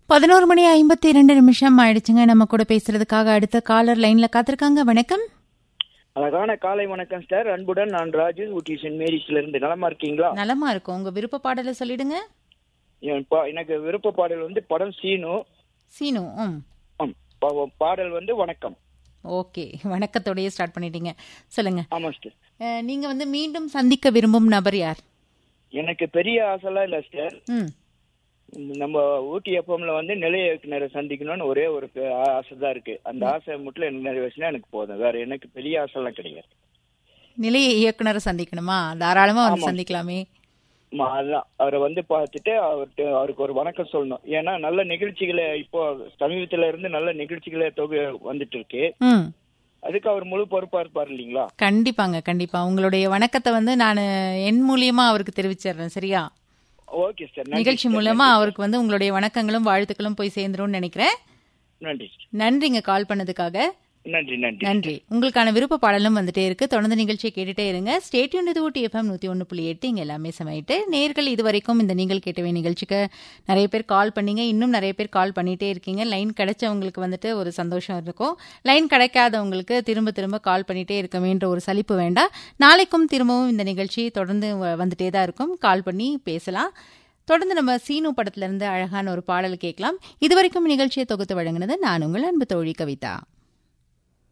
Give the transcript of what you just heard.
பதினோரு மணி ஐம்பத்தி இரண்டு நிமிஷம் ஆயிடுச்சுங்க நம்ம கூட பேசுறதுக்காக அடுத்த காலர் லைன்ல காத்திருக்காங்க வணக்கம் அழகான காலை வணக்கம் சார் அன்புடன் நான் ராஜு ஊட்டி சென்ட் மேரிஸ்ல இருந்து நலமா இருக்கீங்களா நலமா இருக்கும் உங்க விருப்ப பாடலை சொல்லிடுங்க என் பா- எனக்கு விருப்ப பாடல் வந்து படம் சீனு சீனு ம் ஆம். பா- பாடல் வந்து வணக்கம் ஓகே வணக்கத்தோடயே ஸ்டார்ட் பண்ணிட்டீங்க சொல்லுங்க ஆமா சார் அஹ், நீங்க வந்து மீண்டும் சந்திக்க விரும்பும் நபர் யார் எனக்கு பெரிய ஆசைலாம் இல்ல சார் ம் நம்ம ஊட்டி எஃப்எம்ல வந்து நிலைய இயக்குனரை சந்திக்கணும்னு ஒரே ஒரு பெ- ஆசை தான் இருக்கு அந்த ஆசை மட்டும் எனக்கு நிறைவேற்றினா எனக்கு போதும் வேற எனக்கு பெரிய ஆசைலாம் கிடையாது நிலைய இயக்குனரை சந்திக்கணுமா தாராளமா வந்து ஆமா. சந்திக்கலாமே ஆமா, அதுதான் அவரை வந்து பார்த்துட்டு அவர்கிட்ட அவருக்கு ஒரு வணக்கம் சொல்லணும் ஏன்னா நல்ல நிகழ்ச்சிகளை இப்போ சமீபத்துல இருந்து நல்ல நிகழ்ச்சிகளை தொகு வந்துட்டு இருக்கு ம் அதுக்கு அவர் முழு பொறுப்பா இருப்பார் இல்லைங்களா கண்டிப்பாங்க கண்டிப்பா உங்களுடைய வணக்கத்தை வந்து நான் என் மூலியமா அவருக்கு தெரிவிச்சிடுறேன் சரியா ஓகே சார் நன்றி நிகழ்ச்சி சார், மூலமா நன்றி அவருக்கு வந்து உங்களுடைய வணக்கங்களும் வாழ்த்துக்களும் போய் சேர்ந்துரும்னு நினைக்கிறேன் சார். நன்றி சார். நன்றிங்க கால் பண்ணதுக்காக நன்றி நன்றி நன்றி உங்களுக்கான விருப்ப பாடலும் வந்துட்டே இருக்கு தொடர்ந்து நிகழ்ச்சியை கேட்டுட்டே இருங்க ஸ்டேட்யூன் இது ஊட்டி எஃப்எம் நூத்தி ஒன்று புள்ளி எட்டு இங்க எல்லாமே சமையிட்டு நேர்கள் இது வரைக்கும் இந்த நீங்கள் கேட்டவே நிகழ்ச்சிக்கு நிறைய பேர் கால் பண்ணீங்க இன்னும் நிறைய பேர் கால் பண்ணிட்டே இருக்கீங்க லைன் கிடைச்சவங்களுக்கு வந்துட்டு ஒரு சந்தோஷம் இருக்கும் லைன் கிடைக்காதவங்களுக்கு திரும்ப திரும்ப கால் பண்ணிட்டே இருக்கமேன்ற ஒரு சலிப்பு வேண்டாம் நாளைக்கும் திரும்பவும் இந்த நிகழ்ச்சி தொடர்ந்து வ- வந்துட்டே தான் இருக்கும் கால் பண்ணி பேசலாம் தொடர்ந்து நம்ம சீனு படத்துல இருந்து அழகான ஒரு பாடல் கேட்கலாம் இதுவரைக்கும் நிகழ்ச்சியை தொகுத்து வழங்கினது நான் உங்கள் அன்பு தோழி கவிதா